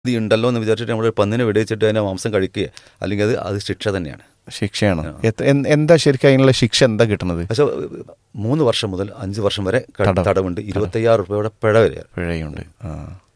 ഇത് ഉണ്ടല്ലോ എന്ന് വിചാരിച്ചിട്ട് നമ്മൾ പന്നിനെ വെടിവെച്ചിട്ട് അതിൻ്റെ മാംസം കഴിക്കുക അല്ലെങ്കിൽ അത് അത് ശിക്ഷ തന്നെയാണ് ശിക്ഷയാണ് എത്ര- എന്ത്- എന്താ ശരിക്കും അതിനുള്ള ശിക്ഷ എന്താ കിട്ടുന്നത് പക്ഷേ മൂന്ന് വർഷം മുതൽ അഞ്ച് വർഷം വരെ ക- തടവുണ്ട് ഇരുപത്തയ്യായിരം രൂപയുടെ പിഴ വരെ പിഴയുണ്ട് ആ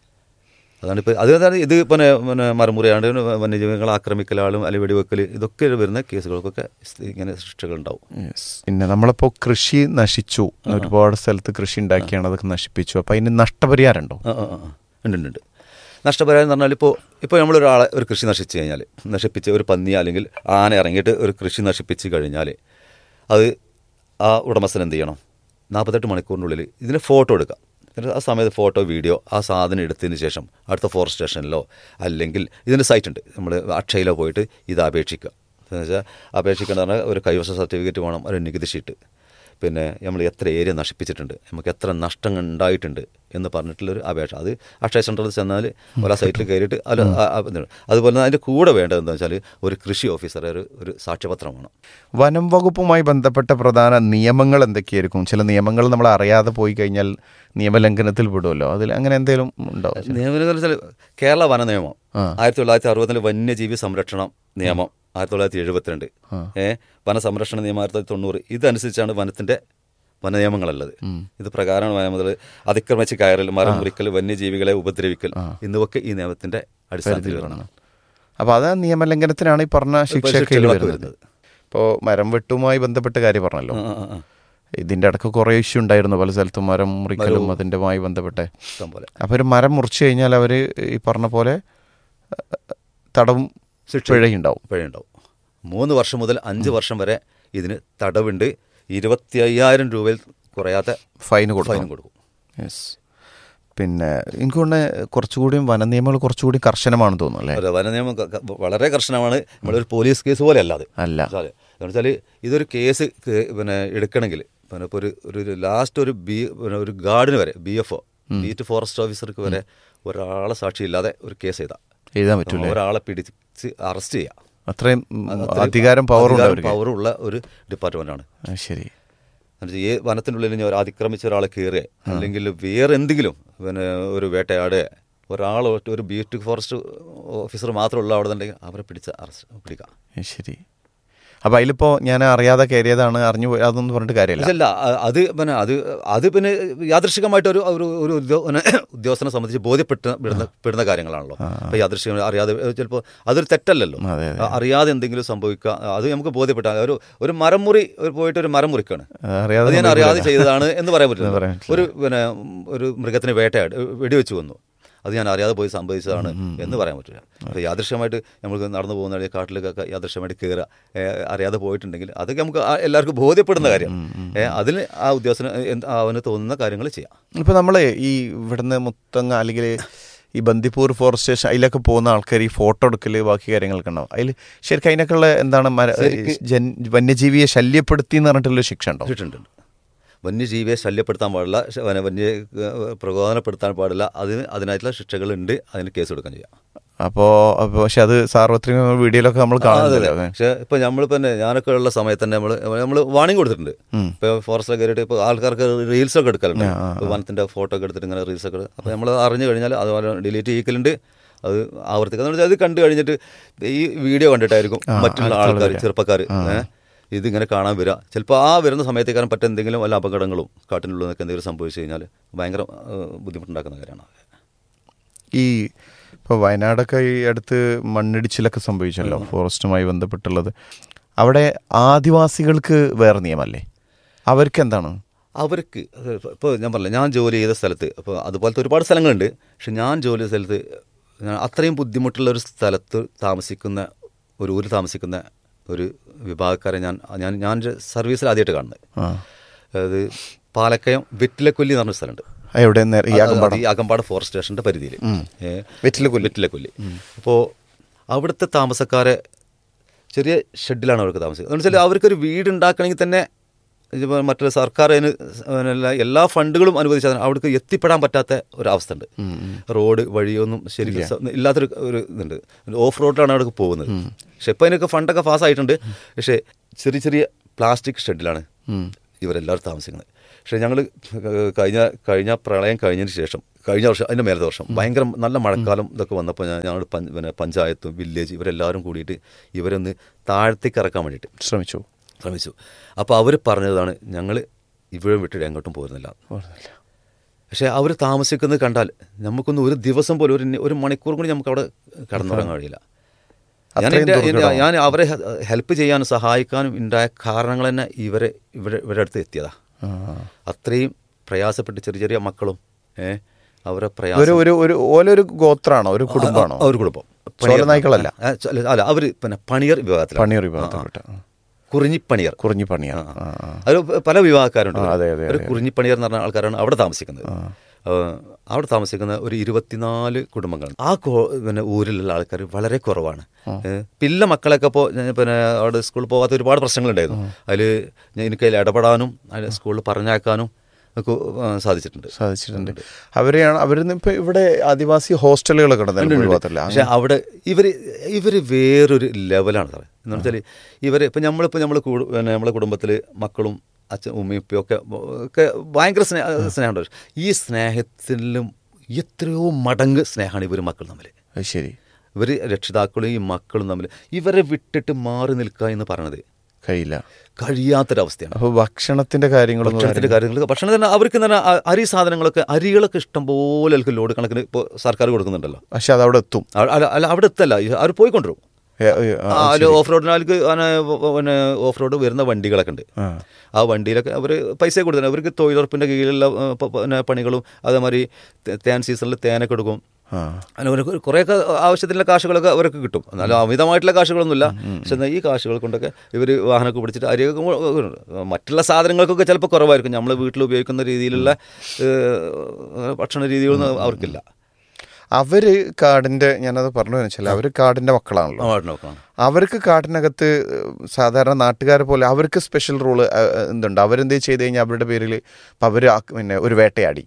അതാണ് ഇപ്പോൾ അത് അതാണ് ഇത് പിന്നെ പിന്നെ മരമുറിയാണ്ട് വന്യജീവികളെ ആക്രമിക്കലാളും അല്ലെങ്കിൽ വെടിവെക്കൽ ഇതൊക്കെ വരുന്ന കേസുകൾക്കൊക്കെ ഇങ്ങനെ ശിക്ഷകളുണ്ടാവും Yes. പിന്നെ നമ്മളിപ്പോൾ കൃഷി നശിച്ചു ഒരുപാട് സ്ഥലത്ത് കൃഷി ഉണ്ടാക്കിയാണ് അതൊക്കെ നശിപ്പിച്ചു അപ്പം അതിന് നഷ്ടപരിഹാരം ഉണ്ടോ ആ ആ ആ ആ. ഉണ്ട് ഉണ്ട് ഉണ്ട് നഷ്ടപരിഹാരം എന്ന് പറഞ്ഞാൽ ഇപ്പോൾ ഇപ്പോൾ നമ്മളൊരാളെ ഒരു കൃഷി നശിച്ചു കഴിഞ്ഞാൽ നശിപ്പിച്ച് ഒരു പന്നി അല്ലെങ്കിൽ ആന ഇറങ്ങിയിട്ട് ഒരു കൃഷി നശിപ്പിച്ച് കഴിഞ്ഞാൽ അത് ആ ഉടമസ്ഥൻ എന്ത് ചെയ്യണം നാൽപ്പത്തെട്ട് മണിക്കൂറിനുള്ളിൽ ഇതിന് ഫോട്ടോ എടുക്കാം എന്നിട്ട് ആ സമയത്ത് ഫോട്ടോ വീഡിയോ ആ സാധനം എടുത്തതിന് ശേഷം അടുത്ത ഫോറസ്റ്റ് സ്റ്റേഷനിലോ അല്ലെങ്കിൽ ഇതിൻ്റെ സൈറ്റ് ഉണ്ട് നമ്മൾ അക്ഷയയിലോ പോയിട്ട് ഇത് അപേക്ഷിക്കുക എന്ന് വെച്ചാൽ അപേക്ഷിക്കേണ്ട പറഞ്ഞാൽ ഒരു കൈവശ സർട്ടിഫിക്കറ്റ് വേണം ഒരു നികുതി ഷീറ്റ് പിന്നെ നമ്മൾ എത്ര ഏരിയ നശിപ്പിച്ചിട്ടുണ്ട് നമുക്ക് എത്ര നഷ്ടങ്ങൾ ഉണ്ടായിട്ടുണ്ട് എന്ന് പറഞ്ഞിട്ടുള്ളൊരു അപേക്ഷ അത് അക്ഷയ സെൻറ്ററിൽ ചെന്നാൽ ഓരോ സൈറ്റിൽ കയറിയിട്ട് അത് ആ- ആ ഇതുണ്ട്. അതുപോലെ തന്നെ അതിൻ്റെ കൂടെ വേണ്ടത് എന്താ വെച്ചാൽ ഒരു കൃഷി ഓഫീസറെ ഒരു ഒരു സാക്ഷ്യപത്രം വേണം വനം വകുപ്പുമായി ബന്ധപ്പെട്ട പ്രധാന നിയമങ്ങൾ എന്തൊക്കെയായിരിക്കും ചില നിയമങ്ങൾ നമ്മൾ അറിയാതെ പോയി കഴിഞ്ഞാൽ നിയമലംഘനത്തിൽ പെടുമല്ലോ അതിൽ അങ്ങനെ എന്തെങ്കിലും ഉണ്ടോ നിയമം എന്ന് വെച്ചാൽ കേരള വന നിയമം ആ. ആയിരത്തി തൊള്ളായിരത്തി അറുപതിലെ വന്യജീവി സംരക്ഷണ നിയമം ആയിരത്തി തൊള്ളായിരത്തി എഴുപത്തിരണ്ട് ഏ വനസംരക്ഷണ നിയമം ആയിരത്തി തൊള്ളായിരത്തി തൊണ്ണൂറ് ഇതനുസരിച്ചാണ് വനത്തിന്റെ വനനിയമങ്ങളുള്ളത് ഇത് പ്രകാരമാണ് വനം മുതൽ അതിക്രമിച്ച് കയറൽ മരം മുറിക്കൽ വന്യജീവികളെ ഉപദ്രവിക്കൽ എന്നിവയൊക്കെ ഈ നിയമത്തിന്റെ അടിസ്ഥാനത്തിൽ വരണം അപ്പോൾ അത് നിയമലംഘനത്തിനാണ് ഈ പറഞ്ഞ ശിക്ഷയൊക്കെ ഇതിൽ ശിക്ഷകളൊക്കെ വരുന്നത് ഇപ്പോൾ മരം വെട്ടുമായി ബന്ധപ്പെട്ട കാര്യം പറഞ്ഞല്ലോ ആ, ആ, ആ. ഇതിൻ്റെ ഇടയ്ക്ക് കുറേ ഇഷ്യൂ ഉണ്ടായിരുന്നു പല സ്ഥലത്തും മരം മുറിക്കലും അതിൻ്റെമായി ബന്ധപ്പെട്ടെ ഇഷ്ടം പോലെ അപ്പോൾ ഒരു മരം മുറിച്ച് കഴിഞ്ഞാൽ അവർ ഈ പറഞ്ഞ പോലെ അഹ്, തടവും പിഴയുണ്ടാവും പിഴയുണ്ടാവും മൂന്ന് വർഷം മുതൽ അഞ്ച് വർഷം വരെ ഇതിന് തടവുണ്ട് ഇരുപത്തി അയ്യായിരം രൂപയിൽ കുറയാത്ത ഫൈൻ കൊടുക്കും ഫൈനും കൊടുക്കും യെസ് പിന്നെ എനിക്ക് തോന്നുന്നത് കുറച്ചുകൂടിയും വന നിയമങ്ങൾ കുറച്ചുകൂടി കർശനമാണെന്ന് തോന്നുന്നു അല്ലേ അതെ വനനിയമം ക- ക- വളരെ കർശനമാണ് നമ്മളൊരു പോലീസ് കേസ് പോലെ അല്ല അത് അല്ല അതെ എന്ന് വെച്ചാൽ ഇതൊരു കേസ് ക- പിന്നെ എടുക്കണമെങ്കിൽ പിന്നെ ഇപ്പോൾ ഒരു ഒരു ലാസ്റ്റ് ഒരു ബി പിന്നെ ഒരു ഗാർഡിന് വരെ B F O beat forest ഓഫീസർക്ക് വരെ ഒരാളെ സാക്ഷിയില്ലാതെ ഒരു കേസ് ചെയ്താൽ എഴുതാൻ പറ്റൂലേ ഒരാളെ പിടിച്ച് അറസ്റ്റ് ചെയ്യാം അത്രയും ഉം, അധികാരം പവർ ഉണ്ട് അവർക്ക് പവറുള്ള ഒരു ഡിപ്പാർട്ട്മെന്റാണ് ആ, ശരി എന്നുവെച്ചാൽ ഈ വനത്തിനുള്ളിൽ ഇനി ഒരു അതിക്രമിച്ച ഒരാളെ കയറുക അല്ലെങ്കിൽ വേറെ എന്തെങ്കിലും പിന്നെ ഒരു വേട്ടയാടുക ഒരാൾ ഒറ്റ- ഒരു ബീറ്റ് ഫോറസ്റ്റ് ഓഫീസർ മാത്രമുള്ള അവിടെ ഉണ്ടെങ്കിൽ അവരെ പിടിച്ച് അറസ്റ്റ് പിടിക്കാം ആ, ശരി അപ്പോൾ അതിലിപ്പോൾ ഞാൻ അറിയാതെ കയറിയതാണ് അറിഞ്ഞു പോയി അതൊന്നും പറഞ്ഞിട്ട് കാര്യമില്ല അല്ല അ- അത് പിന്നെ അത് അത് പിന്നെ യാദൃശികമായിട്ട് ഒരു ഒരു ഒരു ഉദ്യോ- പിന്നെ ഉദ്യോഗസ്ഥനെ സംബന്ധിച്ച് ബോധ്യപ്പെട്ട് പെടുന്ന പെടുന്ന കാര്യങ്ങളാണല്ലോ അപ്പോൾ യാദൃശികം അറിയാതെ ചിലപ്പോൾ അതൊരു തെറ്റല്ലല്ലോ അതെ, അറിയാതെ എന്തെങ്കിലും സംഭവിക്കുക അത് നമുക്ക് ബോധ്യപ്പെട്ട ഒരു ഒരു മരം മുറി ഒരു പോയിട്ട് ഒരു മരം മുറിക്കാണ് അറിയാതെ അത് ഞാൻ അറിയാതെ ചെയ്തതാണ് എന്ന് പറയാൻ പറ്റില്ല പറയാൻ ഒരു പിന്നെ ഒരു മൃഗത്തിന് വേട്ടയാട് വെടിവെച്ച് വന്നു അത് ഞാൻ അറിയാതെ പോയി സംഭവിച്ചതാണ് എന്ന് പറയാൻ പറ്റില്ല അപ്പോൾ യാദൃശ്യമായിട്ട് നമുക്ക് നടന്നു പോകുന്ന വഴി കാട്ടിലേക്കൊക്കെ യാദൃശ്യമായിട്ട് കയറുക ഏ, അറിയാതെ പോയിട്ടുണ്ടെങ്കിൽ അതൊക്കെ നമുക്ക് ആ എല്ലാവർക്കും ബോധ്യപ്പെടുന്ന കാര്യം ഏ, അതിന് ആ ഉദ്യോഗസ്ഥന് എന്ത് അവന് തോന്നുന്ന കാര്യങ്ങൾ ചെയ്യാം ഇപ്പോൾ നമ്മൾ ഈ ഇവിടുന്ന് മുത്തങ്ങ അല്ലെങ്കിൽ ഈ ബന്ദിപ്പൂർ ഫോറസ്റ്റ് സ്റ്റേഷൻ അതിലൊക്കെ പോകുന്ന ആൾക്കാർ ഈ ഫോട്ടോ എടുക്കൽ ബാക്കി കാര്യങ്ങളൊക്കെ ഉണ്ടാവും അതിൽ ശരിക്കും അതിനൊക്കെയുള്ള എന്താണ് മര- ജൻ വന്യജീവിയെ ശല്യപ്പെടുത്തി എന്ന് പറഞ്ഞിട്ടുള്ള ശിക്ഷ ഉണ്ടോ ഇട്ടിട്ടുണ്ട് വന്യജീവിയെ ശല്യപ്പെടുത്താൻ പാടില്ല ശ- വന- വന്യ പ്രകോപനപ്പെടുത്താൻ പാടില്ല അതിന് അതിനായിട്ടുള്ള ശിക്ഷകളുണ്ട് അതിന് കേസ് കൊടുക്കാൻ ചെയ്യാം അപ്പോൾ അപ്പോൾ പക്ഷെ അത് സാർവത്രിക വീഡിയോയിലൊക്കെ നമ്മൾ കാണുന്നില്ല അതെ. പക്ഷെ ഇപ്പൊ നമ്മൾ തന്നെ ഞാനൊക്കെ ഉള്ള സമയത്ത് തന്നെ നമ്മൾ നമ്മൾ വാണിംഗ് കൊടുത്തിട്ടുണ്ട് ഇപ്പൊ ഫോറസ്റ്റിൽ കയറിയിട്ട് ഇപ്പൊ ആൾക്കാർക്ക് റീൽസ് ഒക്കെ എടുക്കലുണ്ട് ഇപ്പൊ വനത്തിന്റെ ഫോട്ടോ ഒക്കെ എടുത്തിട്ട് ഇങ്ങനെ റീൽസ് ഒക്കെ അപ്പൊ നമ്മൾ അറിഞ്ഞു കഴിഞ്ഞാൽ അതുപോലെ ഡിലീറ്റ് ചെയ്യിക്കലുണ്ട് അത് ആവർത്തിക്കുക എന്ന് വെച്ചാൽ അത് കണ്ടു കഴിഞ്ഞിട്ട് ഈ വീഡിയോ കണ്ടിട്ടായിരിക്കും മറ്റുള്ള ആൾക്കാർ ചെറുപ്പക്കാർ ഇതിങ്ങനെ കാണാൻ വരിക ചിലപ്പോൾ ആ വരുന്ന സമയത്തേക്കാരും പറ്റ എന്തെങ്കിലും വല്ല അപകടങ്ങളും കാട്ടിനുള്ളിൽ നിന്നൊക്കെ എന്തെങ്കിലും സംഭവിച്ചു കഴിഞ്ഞാൽ ഭയങ്കര ഏഹ്, ബുദ്ധിമുട്ടുണ്ടാക്കുന്ന കാര്യമാണ് ഈ ഇപ്പോൾ വയനാടൊക്കെ ഈ അടുത്ത് മണ്ണിടിച്ചിലൊക്കെ സംഭവിച്ചല്ലോ ഫോറസ്റ്റുമായി ബന്ധപ്പെട്ടുള്ളത് അവിടെ ആദിവാസികൾക്ക് വേറെ നിയമല്ലേ അവർക്ക് എന്താണ് അവർക്ക് ഇപ്പോൾ ഞാൻ പറഞ്ഞില്ല ഞാൻ ജോലി ചെയ്ത സ്ഥലത്ത് അപ്പോൾ അതുപോലത്തെ ഒരുപാട് സ്ഥലങ്ങളുണ്ട് പക്ഷെ ഞാൻ ജോലി ചെയ്ത സ്ഥലത്ത് ഞാൻ അത്രയും ബുദ്ധിമുട്ടുള്ള ഒരു സ്ഥലത്ത് താമസിക്കുന്ന ഒരു ഊരിൽ താമസിക്കുന്ന ഒരു വിഭാഗക്കാരെ ഞാൻ ഞാൻ ഞാൻ സർവീസിൽ ആദ്യമായിട്ട് കാണുന്നത് ആ അതായത് പാലക്കയം വെറ്റിലക്കൊല്ലി എന്ന് പറഞ്ഞൊരു സ്ഥലമുണ്ട് ആ, എവിടെ നേരെ ഈ അകം അത് ഈ അകമ്പാട് ഫോറസ്റ്റ് സ്റ്റേഷന്റെ പരിധിയിൽ വെറ്റിലക്കൊല്ലി. വെറ്റിലക്കൊല്ലി അപ്പോൾ അവിടുത്തെ താമസക്കാരെ ചെറിയ ഷെഡിലാണ് അവർക്ക് താമസിക്കുന്നത് എന്ന് വെച്ചാൽ അവർക്കൊരു വീട് ഉണ്ടാക്കണമെങ്കിൽ തന്നെ ഇതിപ്പോ മറ്റൊരു സർക്കാർ അതിന് എല്ലാ എല്ലാ ഫണ്ടുകളും അനുവദിച്ചാൽ അവിടേക്ക് എത്തിപ്പെടാൻ പറ്റാത്ത ഒരവസ്ഥ ഉണ്ട് റോഡ് വഴിയൊന്നും ശരിക്കും സ- ഇല്ലാത്തൊരു ഒരു ഇതുണ്ട് ഓഫ് റോഡിലാണ് അവിടെ പോകുന്നത് പക്ഷെ ഇപ്പം അതിനൊക്കെ ഫണ്ടൊക്കെ പാസ്സായിട്ടുണ്ട് പക്ഷേ ചെറിയ ചെറിയ പ്ലാസ്റ്റിക് ഷെഡിലാണ് ഇവരെല്ലാവരും താമസിക്കുന്നത് പക്ഷേ ഞങ്ങൾ കഴിഞ്ഞ കഴിഞ്ഞ പ്രളയം കഴിഞ്ഞതിന് ശേഷം കഴിഞ്ഞ വർഷം അതിൻ്റെ മേലത്തെ വർഷം ഭയങ്കര നല്ല മഴക്കാലം ഇതൊക്കെ വന്നപ്പോൾ ഞാൻ ഞങ്ങൾ പിന്നെ പഞ്ചായത്തും വില്ലേജ് ഇവരെല്ലാവരും കൂടിയിട്ട് ഇവരൊന്ന് താഴത്തേക്ക് ഇറക്കാൻ വേണ്ടിയിട്ട് ശ്രമിച്ചു ശ്രമിച്ചു അപ്പോൾ അവർ പറഞ്ഞതാണ് ഞങ്ങൾ ഇവിടെ വിട്ടിട്ട് എങ്ങോട്ടും പോരുന്നില്ല ഓർമ്മയില്ല. പക്ഷേ അവർ താമസിക്കുന്നത് കണ്ടാൽ നമുക്കൊന്ന് ഒരു ദിവസം പോലും ഒരു ഒരു മണിക്കൂർ കൂടി നമുക്ക് അവിടെ കടന്നുറങ്ങാൻ കഴിയില്ല ഞാൻ അത്രയും എൻ്റെ എൻ്റെ- ദുർഘടമാണ്. ഞാൻ അവരെ ഹെൽപ്പ് ചെയ്യാനും സഹായിക്കാനും ഉണ്ടായ കാരണങ്ങൾ തന്നെ ഇവരെ ഇവരെ ഇവരുടെ അടുത്ത് എത്തിയതാ ആ. അത്രയും പ്രയാസപ്പെട്ട് ചെറിയ ചെറിയ മക്കളും ഏ അവരെ ഒരു പ്രയാസം ഒരു ഒരു ഓലൊരു ഗോത്രാണോ ഒരു കുടുംബമാണോ ആ, ഒരു കുടുംബം ചോലനായ്ക്കളല്ല? ആ, ചോ- അല്ല അവർ പിന്നെ പണിയർ വിഭാഗത്തിലാണ് പണിയർ വിഭാഗത്തിൽപ്പെട്ട ആ. കുറിഞ്ഞിപ്പണിയർ കുറിഞ്ഞി പണിയാ ആ, ആ. അത് പല വിഭാഗക്കാരുണ്ട് ആ, അതെ, അതെ, ഒരു അതെ. കുറിഞ്ഞിപ്പണിയർ എന്ന് പറഞ്ഞ ആൾക്കാരാണ് അവിടെ താമസിക്കുന്നത് ഏഹ് അവിടെ താമസിക്കുന്ന ഒരു ഇരുപത്തിനാല് കുടുംബങ്ങൾ ആ കോ- പിന്നെ ഊരിലുള്ള ആൾക്കാർ വളരെ കുറവാണ് ഏഹ് പിള്ള മക്കളൊക്കെ ഇപ്പോൾ പിന്നെ അവിടെ സ്കൂളിൽ പോകാത്ത ഒരുപാട് പ്രശ്നങ്ങളുണ്ടായിരുന്നു അതിൽ എനിക്ക് അതിൽ ഇടപെടാനും അതിൽ സ്കൂളിൽ പറഞ്ഞയക്കാനും ഒക്കെ ആ, സാധിച്ചിട്ടുണ്ട് സാധിച്ചിട്ടുണ്ട് അവരെയാണ് അവരിന്ന് ഇപ്പൊ ഇവിടെ ആദിവാസി ഹോസ്റ്റലുകളൊക്കെ ഉണ്ട് നിലമ്പൂർ ഭാഗത്തല്ല പക്ഷെ അവിടെ ഇവർ ഇവർ വേറൊരു ലെവലാണ് സാറേ എന്ന് വെച്ചാൽ ഇവർ ഇപ്പം നമ്മളിപ്പോൾ നമ്മൾ പിന്നെ നമ്മളെ കുടുംബത്തിൽ മക്കളും അച്ഛൻ ഉമ്മയും ഉപ്പയും ഒക്കെ ഒക്കെ ഭയങ്കര സ്നേഹ സ്നേഹമുണ്ട് ഈ സ്നേഹത്തിലും എത്രയോ മടങ്ങ് സ്നേഹമാണ് ഇവർ മക്കൾ തമ്മിൽ അത് ശരി ഇവർ രക്ഷിതാക്കളും ഈ മക്കളും തമ്മിൽ ഇവരെ വിട്ടിട്ട് മാറി നിൽക്കുക എന്ന് പറയണത് കഴിയില്ല കഴിയാത്തൊരവസ്ഥയാണ് അപ്പൊ ഭക്ഷണത്തിന്റെ കാര്യങ്ങളൊന്നും ഭക്ഷണത്തിന്റെ കാര്യങ്ങൾ ഭക്ഷണം തന്നെ അവർക്ക് തന്നെ അ- അരി സാധനങ്ങളൊക്കെ അരികളൊക്കെ ഇഷ്ടം പോലെ അവർക്ക് ലോഡ് കണക്കിന് ഇപ്പോൾ സർക്കാർ കൊടുക്കുന്നുണ്ടല്ലോ പക്ഷെ അത് അവിടെ എത്തും അ- അല്ല അല്ല അവിടെ എത്തല്ല അവർ പോയിക്കൊണ്ടിരും ഏ, ഏ, ആ, ആ, അതില് ഓഫ് റോഡിനാൾക്ക് പിന്നെ ഓഫ് റോഡ് വരുന്ന വണ്ടികളൊക്കെ ഉണ്ട് ആ. ആ വണ്ടിയിലൊക്കെ അവർ പൈസ കൊടുത്തത് അവർക്ക് തൊഴിലുറപ്പിൻ്റെ കീഴിലുള്ള ആ, പ- പിന്നെ പണികളും അതേമാതിരി തേ- തേൻ സീസണിൽ തേനൊക്കെ എടുക്കും ആ. അങ്ങനെ ഒരു കുറേയൊക്കെ ആവശ്യത്തിനുള്ള കാശുകളൊക്കെ അവർക്ക് കിട്ടും എന്നാലും അമിതമായിട്ടുള്ള കാശുകളൊന്നുമില്ല പക്ഷെ എന്നാൽ ഈ കാശുകൾ കൊണ്ടൊക്കെ ഇവർ വാഹനമൊക്കെ പിടിച്ചിട്ട് അരിയൊക്കെ കൊ- മറ്റുള്ള സാധനങ്ങൾക്കൊക്കെ ചിലപ്പോൾ കുറവായിരിക്കും നമ്മൾ വീട്ടിൽ ഉപയോഗിക്കുന്ന രീതിയിലുള്ള ഏഹ്, ഭക്ഷണ രീതികളൊന്നും അവർക്കില്ല അവര് കാടിന്റെ ഞാനത് പറഞ്ഞു വെച്ചാൽ അവര് കാടിന്റെ മക്കളാണല്ലോ ആ, നോക്കണം അവർക്ക് കാട്ടിനകത്ത് സാധാരണ നാട്ടുകാരെ പോലെ അവർക്ക് സ്പെഷ്യൽ റൂള് എന്തുണ്ട് അവരെന്ത് ചെയ്ത് കഴിഞ്ഞാൽ അവരുടെ പേരിൽ ഇപ്പൊ അവര് ആ- പിന്നെ ഒരു വേട്ടയാടി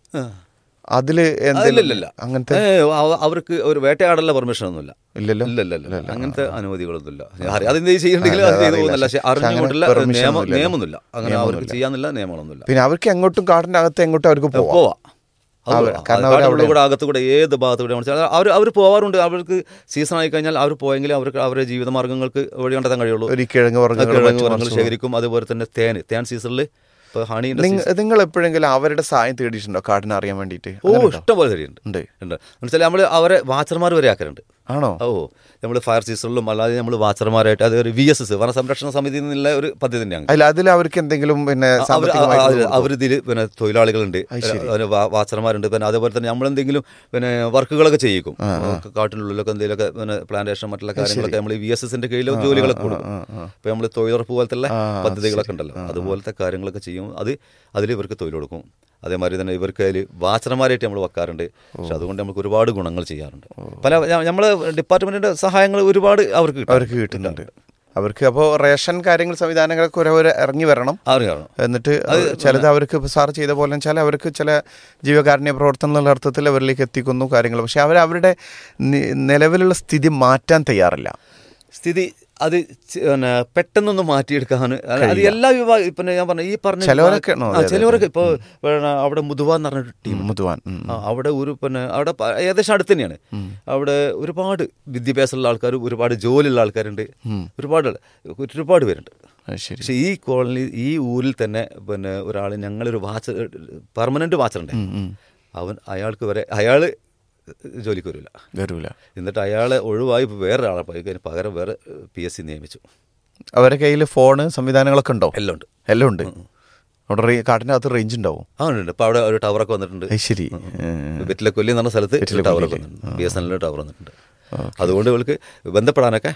അതില് എന്തെങ്കിലും ഇല്ലില്ല അങ്ങനത്തെ ഏ, അവ- അവർക്ക് ഒരു വേട്ടയാടലുള്ള പെർമിഷൻ ഒന്നുമില്ല ഇല്ലല്ലോ ഇല്ല ഇല്ല ഇല്ല അങ്ങനത്തെ അനുമതികളൊന്നുമില്ല അതെന്ത് ചെയ്യണ്ടെങ്കിൽ ആ, അത് ചെയ്തു അറിയില്ല. പോകുന്നില്ല പക്ഷെ പക്ഷെ അങ്ങനെ അറിഞ്ഞുകൊണ്ടുള്ള permission നിയമം ഒന്നുമില്ലല്ലോ. നിയമമൊന്നുമില്ല അങ്ങനെ അവർക്ക് ചെയ്യാന്നില്ല നിയമങ്ങളൊന്നുമില്ല പിന്നെ അവർക്ക് എങ്ങോട്ടും കാടിന്റെ അകത്ത് എങ്ങോട്ടും അവർക്ക് പോവാം പോവാ അവർ- കാരണം അവർ കാട്ടിനുള്ളിൽ അവിടെ- കൂടെ അകത്ത് കൂടെ ഏത് ഭാഗത്ത് കൂടെ അവർ അവർ പോവാറുണ്ട് അവർക്ക് സീസൺ ആയി കഴിഞ്ഞാൽ അവർ പോയെങ്കിൽ അവർക്ക് അവരുടെ ജീവിതമാർഗ്ഗങ്ങൾക്ക് വഴി കണ്ടെത്താൻ കഴിയുള്ളൂ ഒരു കിഴങ്ങ് വർഗ്ഗങ്ങൾ കിഴങ്ങ് മറ്റു വർഗ്ഗങ്ങൾ മറിച്ച് ശേഖരിക്കും അതുപോലെ തന്നെ തേൻ തേൻ സീസണിൽ ഇപ്പോൾ ഹണി നിങ്ങ- നിങ്ങൾ എപ്പോഴെങ്കിലും അവരുടെ സഹായം തേടിയിട്ടുണ്ടോ കാടിനെ അറിയാൻ വേണ്ടിയിട്ട് ഓ ഇഷ്ടം പോലെ തടിയുണ്ട് ഉണ്ട് ഉണ്ട് എന്നുവെച്ചാൽ നമ്മൾ അവരെ വാച്ചർമാർ വരെ ആക്കലുണ്ട് ആണോ ഓ നമ്മൾ ഫയർ സീസണിലും അല്ലാതെ നമ്മൾ വാച്ചർമാരായിട്ട് അത് ഒരു വി എസ് എസ് വനസംരക്ഷണ സമിതി എന്നുള്ള ഒരു പദ്ധതി തന്നെയാണ് അതിൽ അതിൽ അവർക്ക് എന്തെങ്കിലും പിന്നെ സാമ്പത്തികമായിട്ട് അവരിതിൽ പിന്നെ തൊഴിലാളികളുണ്ട് അവര് വാ- വാച്ചർമാരുണ്ട് പിന്നെ അതേപോലെ തന്നെ നമ്മളെന്തെങ്കിലും പിന്നെ വർക്കുകളൊക്കെ ചെയ്യിക്കും കാട്ടിനുള്ളിലൊക്കെ എന്തെങ്കിലുമൊക്കെ പിന്നെ പ്ലാന്റേഷൻ മറ്റുള്ള കാര്യങ്ങളൊക്കെ നമ്മൾ വി എസ് എസിന്റെ കീഴിൽ ജോലികളൊക്കെ കൊടുക്കും ഇപ്പൊ നമ്മൾ തൊഴിലുറപ്പ് പോലത്തെ പദ്ധതികളൊക്കെ ഉണ്ടല്ലോ അതുപോലത്തെ കാര്യങ്ങളൊക്കെ ചെയ്യും അത് അതിൽ ഇവർക്ക് തൊഴിൽ കൊടുക്കും അതേമാതിരി തന്നെ ഇവർക്ക് അതിൽ വാച്ചർമാരായിട്ട് നമ്മൾ വെക്കാറുണ്ട് പക്ഷെ അതുകൊണ്ട് നമുക്ക് ഒരുപാട് ഗുണങ്ങൾ ചെയ്യാറുണ്ട് പല നമ്മളെ ഡിപ്പാർട്ട്മെന്റിന്റെ സഹായങ്ങൾ ഒരുപാട് അവർക്ക് കിട്ടും. അവർക്ക് കിട്ടുന്നുണ്ട് അവർക്ക് അപ്പോൾ റേഷൻ കാര്യങ്ങൾ സംവിധാനങ്ങളൊക്കെ ഓരോ ഇറങ്ങി വരണം അവർക്ക് കാണും എന്നിട്ട് ചിലത് അവർക്ക് ഇപ്പോൾ സാർ ചെയ്ത പോലെ വെച്ചാൽ അവർക്ക് ചില ജീവകാരുണ്യ പ്രവർത്തനം എന്നുള്ള അർത്ഥത്തിൽ അവരിലേക്ക് എത്തിക്കുന്നു കാര്യങ്ങൾ പക്ഷെ അവർ അവരുടെ നി- നിലവിലുള്ള സ്ഥിതി മാറ്റാൻ തയ്യാറില്ല സ്ഥിതി അത് ചെ- പിന്നെ പെട്ടെന്നൊന്ന് മാറ്റിയെടുക്കാൻ അത് എല്ലാ വിഭാഗം പിന്നെ ഞാൻ പറഞ്ഞു ഈ പറഞ്ഞ ചിലവരൊക്കെ വിഭാഗം- ആണോ? ആ, അതെ, അതെ, ചിലവരൊക്കെ ഇപ്പോൾ പിന്നെ അവിടെ മുതുവ എന്ന് പറഞ്ഞൊരു ടീം മുതുവാൻ ഉം. ആ, അവിടെ ഒരു പിന്നെ അവിടെ പ- ഏകദേശം അടുത്ത് തന്നെയാണ് അവിടെ ഒരുപാട് വിദ്യാഭ്യാസമുള്ള ആൾക്കാർ ഒരുപാട് ജോലിയുള്ള ആൾക്കാരുണ്ട് ഒരുപാട് ആൾ- ഒരുപാട് പേരുണ്ട് അത് ശരി പക്ഷെ ഈ കോളനി ഈ ഊരിൽ തന്നെ പിന്നെ ഒരാൾ ഞങ്ങളൊരു വാച്ചർ പെർമനന്റ് വാച്ചറുണ്ട് അവൻ അയാൾക്ക് വരെ അയാൾ ജോലിക്ക് വരില്ല വരൂല എന്നിട്ട് അയാളെ ഒഴിവായി വേറൊരാളെ പോയി കഴിഞ്ഞ് പകരം വേറെ പി എസ് സി നിയമിച്ചു അവരുടെ കയ്യിൽ ഫോണ് സംവിധാനങ്ങളൊക്കെ ഉണ്ടോ എല്ലാം ഉണ്ട് എല്ലാം ഉണ്ട് അവിടെ റേ- കാട്ടിൻ്റെ അകത്ത് റേഞ്ച് ഉണ്ടാവും ആ ഉണ്ട് ഇപ്പോൾ അവിടെ ഒരു ടവറൊക്കെ വന്നിട്ടുണ്ട് അത് ശരി വെറ്റിലക്കൊല്ലി എന്ന് പറഞ്ഞ സ്ഥലത്ത് ഒരു ടവറൊക്കെ വന്നിട്ടുണ്ട് ബി എസ് എൻ എല്ലിൽ ടവർ വന്നിട്ടുണ്ട് അതുകൊണ്ട് ഇവർക്ക് ബന്ധപ്പെടാനൊക്കെ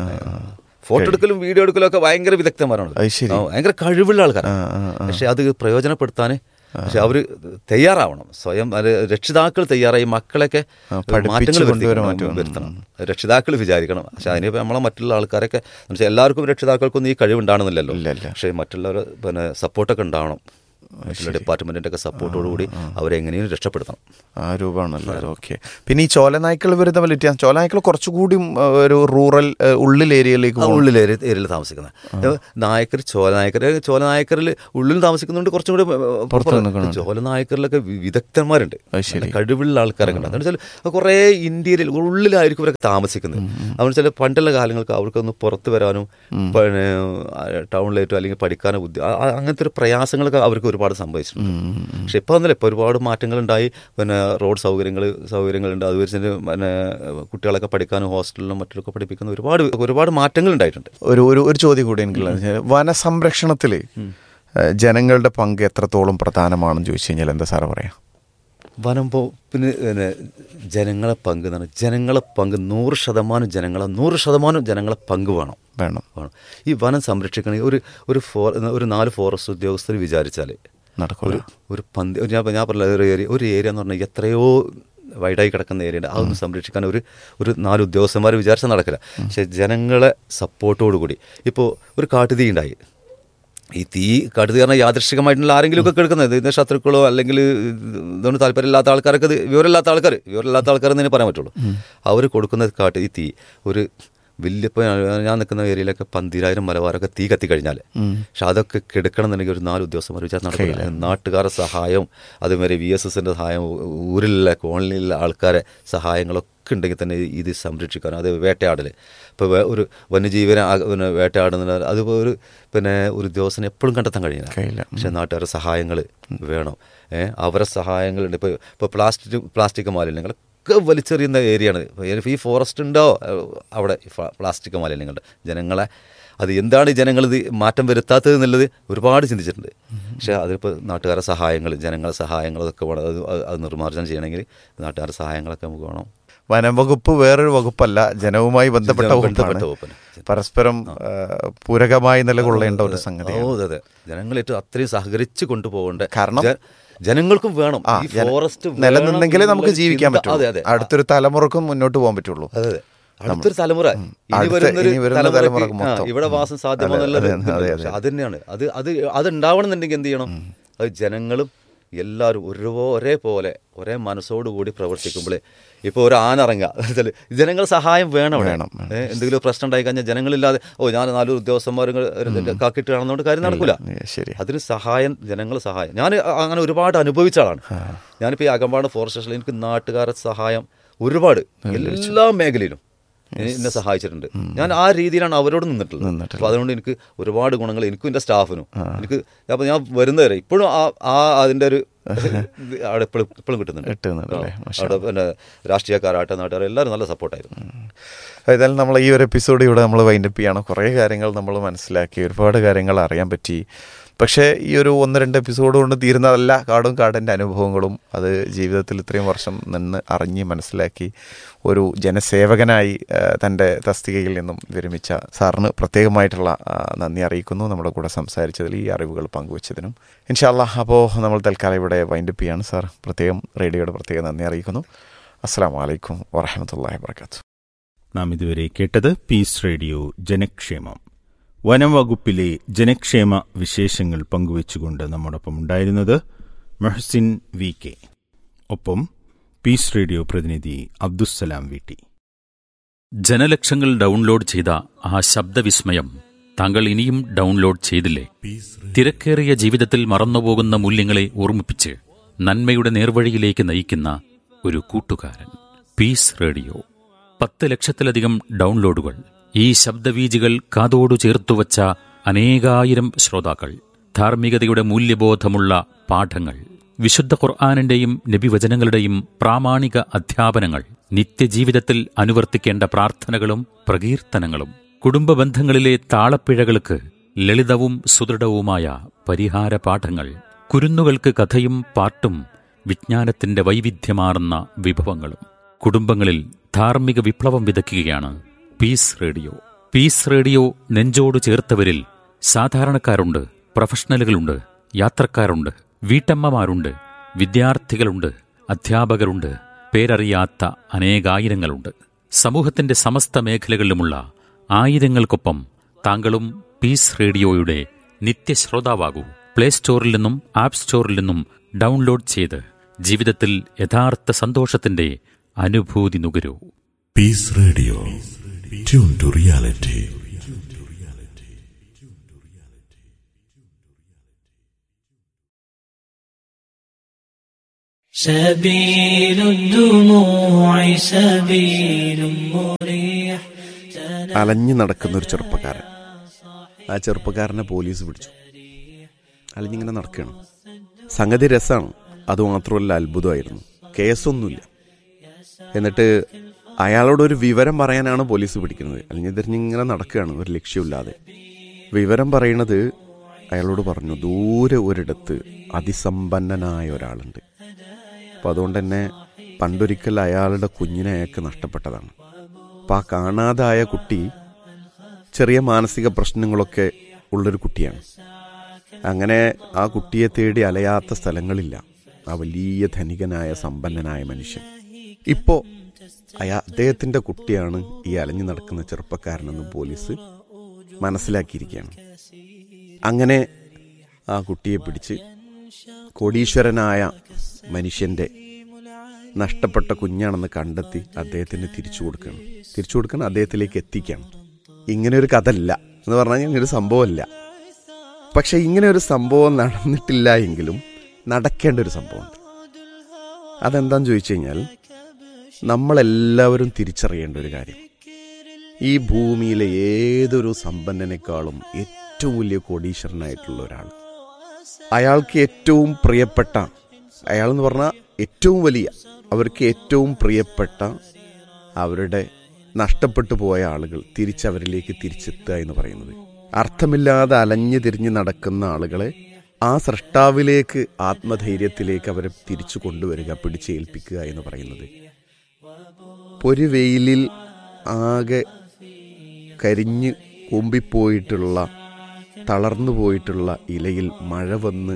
ഫോട്ടോ എടുക്കലും വീഡിയോ എടുക്കലും ഒക്കെ ഭയങ്കര വിദഗ്ധന്മാരാണ് അത് ശരി. ആ, ഭയങ്കര കഴിവുള്ള ആൾക്കാരാണ് ആ, ആ, പക്ഷെ അത് പ്രയോജനപ്പെടുത്താൻ പക്ഷെ അവർ തയ്യാറാവണം സ്വയം അത് രക്ഷിതാക്കൾ തയ്യാറായി മക്കളൊക്കെ പഠിപ്പിച്ച് മാറ്റങ്ങൾ കൊണ്ടുവരാൻ വരുത്തിക്കണം, വരുത്തണം രക്ഷിതാക്കൾ വിചാരിക്കണം പക്ഷെ അതിനിപ്പോൾ നമ്മളെ മറ്റുള്ള ആൾക്കാരൊക്കെ എന്ന് വെച്ചാൽ എല്ലാവർക്കും രക്ഷിതാക്കൾക്കൊന്നും ഈ കഴിവുണ്ടാണെന്നില്ലല്ലോ ഇല്ല, ഇല്ല. പക്ഷേ മറ്റുള്ളവർ പിന്നെ സപ്പോർട്ടൊക്കെ ഉണ്ടാവണം മറ്റുള്ള ഡിപ്പാർട്ട്മെന്റിന്റെ ഒക്കെ സപ്പോർട്ടോടുകൂടി അവരെ എങ്ങനെയും രക്ഷപ്പെടുത്തണം ആ രൂപമാണല്ലോ ഓക്കെ പിന്നെ ഈ ചോലനായ്ക്കൾ വരുന്ന വലിയ വ്യത്യാസം ചോലനായ്ക്കൾ കുറച്ചുകൂടി ഉം, ആ, ഒരു റൂറൽ ആ, ഉള്ളിൽ ഏരിയയിലേക്ക് ആ പോകും ഉള്ളിൽ ഏരിയ ഏരിയയിൽ താമസിക്കുന്നത് നായക്കർ ചോല നായക്കർ ചോല നായക്കറിൽ ഉള്ളിൽ താമസിക്കുന്നുണ്ട് കുറച്ചും കൂടി പുറത്ത് നിൽക്കുന്നുണ്ട്. ചോല നായക്കറിലൊക്കെ വി- വിദഗ്ധന്മാരുണ്ട് അത് ശരി. നല്ല കഴിവുള്ള ആൾക്കാരൊക്കെ ഉണ്ട് എന്താണെന്ന് വെച്ചാൽ കുറേ ഇന്ത്യയിൽ ഉള്ളിലായിരിക്കും ഇവരൊക്കെ താമസിക്കുന്നത് അവന്ന് വെച്ചാൽ പണ്ടുള്ള കാലങ്ങൾക്ക് അവർക്കൊന്ന് പുറത്ത് വരാനും പിന്നെ ടൗണിലേറ്റോ അല്ലെങ്കിൽ പഠിക്കാനോ ബുദ്ധി ആ- ആ- അങ്ങനത്തെ ഒരു പ്രയാസങ്ങളൊക്കെ അവർക്ക് ഒരുപാട് സംഭവിച്ചിട്ടുണ്ട് പക്ഷെ ഇപ്പോൾ ഒന്നുമില്ല ഇപ്പോൾ ഒരുപാട് മാറ്റങ്ങളുണ്ടായി പിന്നെ റോഡ് സൗകര്യങ്ങൾ സൗകര്യങ്ങളുണ്ട് അത് വെച്ചിട്ട് പിന്നെ കുട്ടികളൊക്കെ പഠിക്കാനും ഹോസ്റ്റലിലും മറ്റൊക്കെ പഠിപ്പിക്കുന്ന ഒരുപാട് ഒരുപാട് മാറ്റങ്ങൾ ഉണ്ടായിട്ടുണ്ട് ഒരു ഒരു ഒരു ചോദ്യം കൂടി എനിക്കുള്ളത് വനസംരക്ഷണത്തിൽ ജനങ്ങളുടെ പങ്ക് എത്രത്തോളം പ്രധാനമാണെന്ന് ചോദിച്ചു കഴിഞ്ഞാൽ എന്താ സാറ് പറയാം വനം വകുപ്പിന് പിന്നെ ജനങ്ങളെ പങ്ക് എന്ന് പറഞ്ഞാൽ ജനങ്ങളെ പങ്ക് നൂറ് ശതമാനം ജനങ്ങളെ നൂറ് ശതമാനം ജനങ്ങളെ പങ്ക് വേണം വേണം വേണം ഈ വനം സംരക്ഷിക്കണമെങ്കിൽ ഒരു ഒരു ഫോ ഒരു നാല് ഫോറസ്റ്റ് ഉദ്യോഗസ്ഥർ വിചാരിച്ചാൽ നടക്കൂല ഒരു ഒരു പന്തി ഒരു ഞാൻ ഞാൻ പറഞ്ഞ ഒരു ഏരിയ ഒരു ഏരിയ എന്ന് പറഞ്ഞാൽ എത്രയോ വൈഡായി കിടക്കുന്ന ഏരിയ ഉണ്ട് അതൊന്നും സംരക്ഷിക്കാൻ ഒരു ഒരു നാല് ഉദ്യോഗസ്ഥന്മാർ വിചാരിച്ചാൽ നടക്കില്ല പക്ഷേ ജനങ്ങളെ സപ്പോർട്ടോടുകൂടി ഇപ്പോൾ ഒരു കാട്ടുതീ ഉണ്ടായി ഈ തീ കാട്ടുതീ പറഞ്ഞാൽ യാദൃശികമായിട്ടുള്ള ആരെങ്കിലും ഒക്കെ എടുക്കുന്നത് ഇതിൻ്റെ ശത്രുക്കളോ അല്ലെങ്കിൽ ഇതുകൊണ്ട് താല്പര്യമില്ലാത്ത ആൾക്കാരൊക്കെ ഇത് വിവരമില്ലാത്ത ആൾക്കാർ വിവരമില്ലാത്ത ആൾക്കാരെന്ന് തന്നെ പറയാൻ പറ്റുള്ളൂ അവർ കൊടുക്കുന്ന കാട്ട് ഈ തീ ഒരു വലിയ ഇപ്പോൾ ഞാൻ നിൽക്കുന്ന ഏരിയയിലൊക്കെ പന്തിരായിരം മലബാറൊക്കെ തീ കത്തിക്കഴിഞ്ഞാൽ പക്ഷെ അതൊക്കെ കെടുക്കണം എന്നുണ്ടെങ്കിൽ ഒരു നാല് ഉദ്യോഗസ്ഥന്മാർ വിചാരം നടക്കില്ല നാട്ടുകാരുടെ സഹായം അതുമാതിരി വി എസ് എസിൻ്റെ സഹായം ഊരിലുള്ള കോളനിയിലുള്ള ആൾക്കാരെ സഹായങ്ങളൊക്കെ ഉണ്ടെങ്കിൽ തന്നെ ഇത് സംരക്ഷിക്കാൻ അത് വേട്ടയാടൽ ഇപ്പോൾ ഒരു വന്യജീവനെ ആ- പിന്നെ വേട്ടയാടുന്ന അതിപ്പോൾ ഒരു പിന്നെ ഒരു ഉദ്യോഗസ്ഥനെ എപ്പോഴും കണ്ടെത്താൻ കഴിയില്ല കഴിയില്ല. പക്ഷെ നാട്ടുകാരുടെ സഹായങ്ങൾ വേണം ഏഹ് അവരെ സഹായങ്ങളുണ്ട് ഇപ്പോൾ ഇപ്പോൾ പ്ലാസ്റ്റിക് പ്ലാസ്റ്റിക് മാലിന്യങ്ങളൊക്കെ വലിച്ചെറിയുന്ന ഏരിയയാണ് ഇപ്പോൾ ഈ ഫോറസ്റ്റ് ഉണ്ടോ ഏഹ് അവിടെ ഈ ഫ- പ്ലാസ്റ്റിക് മാലിന്യങ്ങളുണ്ട് ജനങ്ങളെ അത് എന്താണ് ഈ ജനങ്ങൾ ഇത് മാറ്റം വരുത്താത്തത് എന്നുള്ളത് ഒരുപാട് ചിന്തിച്ചിട്ടുണ്ട് പക്ഷേ അതിപ്പോൾ നാട്ടുകാരുടെ സഹായങ്ങൾ ജനങ്ങളുടെ സഹായങ്ങൾ അതൊക്കെ വേണം അത് അത് അത് നിർമ്മാർജ്ജനം ചെയ്യണമെങ്കിൽ നാട്ടുകാരുടെ സഹായങ്ങളൊക്കെ നമുക്ക് വേണം വനം വകുപ്പ് വേറൊരു വകുപ്പല്ല ജനവുമായി ബന്ധപ്പെട്ട ബന്ധപ്പെട്ട വകുപ്പാണ് വകുപ്പാണ്. പരസ്പരം ആ, പൂരകമായി നിലകൊള്ളേണ്ട ഒരു സംഗതി ഓ അതെ അതെ ജനങ്ങളേറ്റവും അത്രയും സഹകരിച്ച് കൊണ്ടുപോകേണ്ട കാരണം- ജ- ജനങ്ങൾക്കും വേണം ആ ഈ ജന- ഫോറസ്റ്റ് നിലനിന്നെങ്കിലേ നമുക്ക് ജീവിക്കാൻ ചിന്ത- പറ്റുള്ളൂ അതെ അതെ അടുത്തൊരു തലമുറക്കും മുന്നോട്ട് പോകാൻ പറ്റുള്ളൂ അതെ അതെ അടുത്തൊരു തലമുറ ഇനി അടുത്ത- വരുന്നൊരു ഇനി വരുന്ന തലമുറയ്ക്ക് തലമുറക്ക് ആ, മൊത്തം. ഇവിടെ വാസം സാധ്യമാണെന്നുള്ളത് അതെ, അതെ, അതെ, പക്ഷെ അത് തന്നെയാണ് അത് അത് അത് ഉണ്ടാവണമെന്നുണ്ടെങ്കിൽ എന്ത് ചെയ്യണം അത് ജനങ്ങളും എല്ലാവരും ഒരു ഒരേപോലെ ഒരേ മനസ്സോടുകൂടി പ്രവർത്തിക്കുമ്പോഴേ ഇപ്പോൾ ഒരു ആന ഇറങ്ങുക ജനങ്ങൾ സഹായം വേണം അവിടെ. വേണം, ഏ, എന്തെങ്കിലും ഒരു പ്രശ്നം ഉണ്ടായി കഴിഞ്ഞാൽ ജനങ്ങളില്ലാതെ ഓ ഞാൻ നാല് ഉദ്യോഗസ്ഥന്മാരും കാക്കിട്ട് കാണുന്നതുകൊണ്ട് കാര്യം നടക്കൂല ഏ, ശരി അതിന് സഹായം ജനങ്ങൾ സഹായം ഞാൻ അങ്ങനെ ഒരുപാട് അനുഭവിച്ച ആളാണ് ഞാനിപ്പോൾ ഈ അകമ്പാട് ഫോറസ്റ്റ് സ്റ്റേഷനിൽ എനിക്ക് നാട്ടുകാരുടെ സഹായം ഒരുപാട് എല്ലാ മേഖലയിലും എന്നെ- എന്നെ സഹായിച്ചിട്ടുണ്ട് ഞാൻ ആ രീതിയിലാണ് അവരോട് നിന്നിട്ടുള്ളത് നിന്നിട്ടുള്ളത്. അപ്പോൾ അതുകൊണ്ട് എനിക്ക് ഒരുപാട് ഗുണങ്ങൾ എനിക്കും എൻ്റെ സ്റ്റാഫിനും എനിക്ക് അപ്പോൾ ഞാൻ വരുന്നവരെ ഇപ്പോഴും ആ ആ അതിൻ്റെ ഒരു ഇത് അവിടെ എപ്പോഴും ഇപ്പോഴും കിട്ടുന്നുണ്ട് കിട്ടുന്നുണ്ട് അല്ലേ? ആ. അവിടെ പിന്നെ രാഷ്ട്രീയക്കാരാട്ടെ നാട്ടുകാർ എല്ലാവരും നല്ല സപ്പോർട്ടായിരുന്നു ഏതായാലും നമ്മൾ ഈ ഒരു എപ്പിസോഡ് ഇവിടെ നമ്മൾ വൈൻഡപ്പ് ചെയ്യാണ് കുറേ കാര്യങ്ങൾ നമ്മൾ മനസ്സിലാക്കി ഒരുപാട് കാര്യങ്ങൾ അറിയാൻ പറ്റി പക്ഷേ ഈ ഒരു ഒന്ന് രണ്ട് എപ്പിസോഡ് കൊണ്ട് തീരുന്നതല്ല കാടും കാടിൻ്റെ അനുഭവങ്ങളും അത് ജീവിതത്തിൽ ഇത്രയും വർഷം നിന്ന് അറിഞ്ഞ് മനസ്സിലാക്കി ഒരു ജനസേവകനായി ആ, തൻ്റെ തസ്തികയിൽ നിന്നും വിരമിച്ച സാറിന് പ്രത്യേകമായിട്ടുള്ള ആ, നന്ദി അറിയിക്കുന്നു നമ്മുടെ കൂടെ സംസാരിച്ചതിൽ ഈ അറിവുകൾ പങ്കുവച്ചതിനും ഇൻഷാല്ല അപ്പോൾ നമ്മൾ തൽക്കാലം ഇവിടെ വൈൻഡപ്പ് ചെയ്യാണ് സാർ പ്രത്യേകം റേഡിയോയുടെ പ്രത്യേകം നന്ദി അറിയിക്കുന്നു അസ്സാം വലൈക്കും വാഹമത്തല്ലാ വാത്തു നാം ഇതുവരെ കേട്ടത് പീസ് റേഡിയോ ജനക്ഷേമം വനം വകുപ്പിലെ ജനക്ഷേമ വിശേഷങ്ങൾ പങ്കുവച്ചുകൊണ്ട് നമ്മോടൊപ്പം ഉണ്ടായിരുന്നത് മെഹസിൻ വി കെ ഒപ്പം പീസ് റേഡിയോ പ്രതിനിധി അബ്ദുസ്സലാം വി ടി ജനലക്ഷങ്ങൾ ഡൗൺലോഡ് ചെയ്ത ആ ശബ്ദവിസ്മയം താങ്കൾ ഇനിയും ഡൗൺലോഡ് ചെയ്തില്ലേ തിരക്കേറിയ ജീവിതത്തിൽ മറന്നുപോകുന്ന മൂല്യങ്ങളെ ഓർമ്മിപ്പിച്ച് നന്മയുടെ നേർവഴിയിലേക്ക് നയിക്കുന്ന ഒരു കൂട്ടുകാരൻ പീസ് റേഡിയോ പത്ത് ലക്ഷത്തിലധികം ഡൗൺലോഡുകൾ ഈ ശബ്ദവീജികൾ കാതോടു ചേർത്തുവച്ച അനേകായിരം ശ്രോതാക്കൾ ധാർമ്മികതയുടെ മൂല്യബോധമുള്ള പാഠങ്ങൾ വിശുദ്ധ ഖുർആാനിന്റെയും നബിവചനങ്ങളുടെയും പ്രാമാണിക അധ്യാപനങ്ങൾ നിത്യജീവിതത്തിൽ അനുവർത്തിക്കേണ്ട പ്രാർത്ഥനകളും പ്രകീർത്തനങ്ങളും കുടുംബ ബന്ധങ്ങളിലെ താളപ്പിഴകൾക്ക് ലളിതവും സുദൃഢവുമായ പരിഹാര പാഠങ്ങൾ കുരുന്നുകൾക്ക് കഥയും പാട്ടും വിജ്ഞാനത്തിന്റെ വൈവിധ്യമാർന്ന വിഭവങ്ങളും കുടുംബങ്ങളിൽ ധാർമ്മിക വിപ്ലവം വിതയ്ക്കുകയാണ് പീസ് റേഡിയോ പീസ് റേഡിയോ നെഞ്ചോട് ചേർത്തവരിൽ സാധാരണക്കാരുണ്ട് പ്രൊഫഷണലുകളുണ്ട് യാത്രക്കാരുണ്ട് വീട്ടമ്മമാരുണ്ട് വിദ്യാർത്ഥികളുണ്ട് അധ്യാപകരുണ്ട് പേരറിയാത്ത അനേകായിരങ്ങളുണ്ട് സമൂഹത്തിന്റെ സമസ്ത മേഖലകളിലുമുള്ള ആയിരങ്ങൾക്കൊപ്പം താങ്കളും പീസ് റേഡിയോയുടെ നിത്യശ്രോതാവാകൂ പ്ലേ സ്റ്റോറിൽ നിന്നും ആപ്പ് സ്റ്റോറിൽ നിന്നും ഡൗൺലോഡ് ചെയ്ത് ജീവിതത്തിൽ യഥാർത്ഥ സന്തോഷത്തിന്റെ അനുഭൂതി നുകരൂ Peace Radio. Tune to reality. سبيل الدموع سبيل مريح അലഞ്ഞു നടക്കുന്ന ഒരു ചെറുപ്പക്കാരൻ ആ ചെറുപ്പക്കാരനെ പോലീസ് പിടിച്ചു അലഞ്ഞിങ്ങനെ നടക്കുകയാണ് സംഗതി രസമാണ് അതുമാത്രമല്ല അത്ഭുതമായിരുന്നു കേസൊന്നുമില്ല എന്നിട്ട് അയാളോട് ഒരു വിവരം പറയാനാണ് പോലീസ് പിടിക്കുന്നത് അലിഞ്ഞു തിരിഞ്ഞിങ്ങനെ നടക്കുകയാണ് ഒരു ലക്ഷ്യമില്ലാതെ വിവരം പറയണത് അയാളോട് പറഞ്ഞു ദൂരെ ഒരിടത്ത് അതിസമ്പന്നനായ ഒരാളുണ്ട് അപ്പം അതുകൊണ്ട് തന്നെ പണ്ടൊരിക്കൽ അയാളുടെ കുഞ്ഞിനെ അയാൾക്ക് നഷ്ടപ്പെട്ടതാണ് അപ്പം ആ കാണാതായ കുട്ടി ചെറിയ മാനസിക പ്രശ്നങ്ങളൊക്കെ ഉള്ളൊരു കുട്ടിയാണ് അങ്ങനെ ആ കുട്ടിയെ തേടി അലയാത്ത സ്ഥലങ്ങളില്ല ആ വലിയ ധനികനായ സമ്പന്നനായ മനുഷ്യൻ ഇപ്പോ അയാ അദ്ദേഹത്തിന്റെ കുട്ടിയാണ് ഈ അലഞ്ഞു നടക്കുന്ന ചെറുപ്പക്കാരനെന്ന് പോലീസ് മനസ്സിലാക്കിയിരിക്കുകയാണ് അങ്ങനെ ആ കുട്ടിയെ പിടിച്ച് കോടീശ്വരനായ മനുഷ്യന്റെ നഷ്ടപ്പെട്ട കുഞ്ഞാണെന്ന് കണ്ടെത്തി അദ്ദേഹത്തിന് തിരിച്ചു കൊടുക്കണം തിരിച്ചു കൊടുക്കണം അദ്ദേഹത്തിലേക്ക് എത്തിക്കണം ഇങ്ങനെ ഒരു കഥ അല്ല എന്ന് പറഞ്ഞാൽ ഇങ്ങനെ ഒരു സംഭവമല്ല പക്ഷെ ഇങ്ങനെ ഒരു സംഭവം നടന്നിട്ടില്ല എങ്കിലും നടക്കേണ്ട ഒരു സംഭവമുണ്ട് അതെന്താന്ന് ചോദിച്ചു കഴിഞ്ഞാൽ നമ്മളെല്ലാവരും തിരിച്ചറിയേണ്ട ഒരു കാര്യം ഈ ഭൂമിയിലെ ഏതൊരു സമ്പന്നനേക്കാളും ഏറ്റവും വലിയ കോടീശ്വരനായിട്ടുള്ള ഒരാൾ അയാൾക്ക് ഏറ്റവും പ്രിയപ്പെട്ട അയാൾ എന്ന് പറഞ്ഞാൽ ഏറ്റവും വലിയ അവർക്ക് ഏറ്റവും പ്രിയപ്പെട്ട അവരുടെ നഷ്ടപ്പെട്ടു പോയ ആളുകൾ തിരിച്ചവരിലേക്ക് തിരിച്ചെത്തുക എന്ന് പറയുന്നത് അർത്ഥമില്ലാതെ അലഞ്ഞു തിരിഞ്ഞ് നടക്കുന്ന ആളുകളെ ആ സൃഷ്ടാവിലേക്ക് ആത്മധൈര്യത്തിലേക്ക് അവരെ തിരിച്ചു കൊണ്ടുവരിക പിടിച്ചേൽപ്പിക്കുക എന്ന് പറയുന്നത് ഒരു വെയിലിൽ ആകെ കരിഞ്ഞ് കൂമ്പിപ്പോയിട്ടുള്ള തളർന്നു പോയിട്ടുള്ള ഇലയിൽ മഴ വന്ന്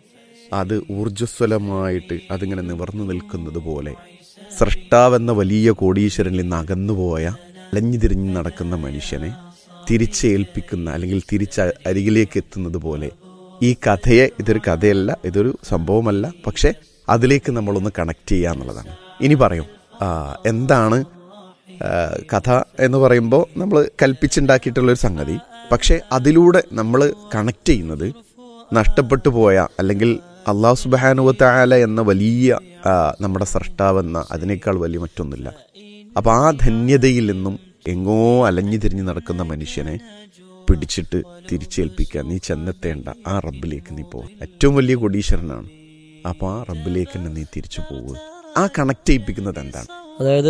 അത് ഊർജ്ജസ്വലമായിട്ട് അതിങ്ങനെ നിവർന്നു നിൽക്കുന്നത് പോലെ സൃഷ്ടാവെന്ന വലിയ കോടീശ്വരനിൽ നിന്ന് അകന്നുപോയ അലഞ്ഞു തിരിഞ്ഞ് നടക്കുന്ന മനുഷ്യനെ തിരിച്ചേൽപ്പിക്കുന്ന അല്ലെങ്കിൽ തിരിച്ച് അരികിലേക്ക് എത്തുന്നത് പോലെ ഈ കഥയെ ഇതൊരു കഥയല്ല ഇതൊരു സംഭവമല്ല പക്ഷെ അതിലേക്ക് നമ്മളൊന്ന് കണക്ട് ചെയ്യുക എന്നുള്ളതാണ് ഇനി പറയും ആ, എന്താണ് ആ, കഥ എന്ന് പറയുമ്പോൾ നമ്മൾ കൽപ്പിച്ചുണ്ടാക്കിയിട്ടുള്ളൊരു സംഗതി പക്ഷെ അതിലൂടെ നമ്മൾ കണക്ട് ചെയ്യുന്നത് നഷ്ടപ്പെട്ടു പോയ അല്ലെങ്കിൽ അള്ളാഹു സുബാനുവത്തായാല എന്ന വലിയ ആ, നമ്മുടെ സൃഷ്ടാവെന്ന അതിനേക്കാൾ വലിയ മറ്റൊന്നുമില്ല അപ്പൊ ആ ധന്യതയിൽ നിന്നും എങ്ങോ അലഞ്ഞു തിരിഞ്ഞ് നടക്കുന്ന മനുഷ്യനെ പിടിച്ചിട്ട് തിരിച്ചേൽപ്പിക്കുക നീ ചെന്നെത്തേണ്ട ആ റബ്ബിലേക്ക് നീ പോകും ഏറ്റവും വലിയ കൊടീശ്വരനാണ് അപ്പൊ ആ റബ്ബിലേക്ക് തന്നെ നീ തിരിച്ചു പോകുക ആ കണക്ട് ചെയ്യിപ്പിക്കുന്നത് എന്താണ് അതായത്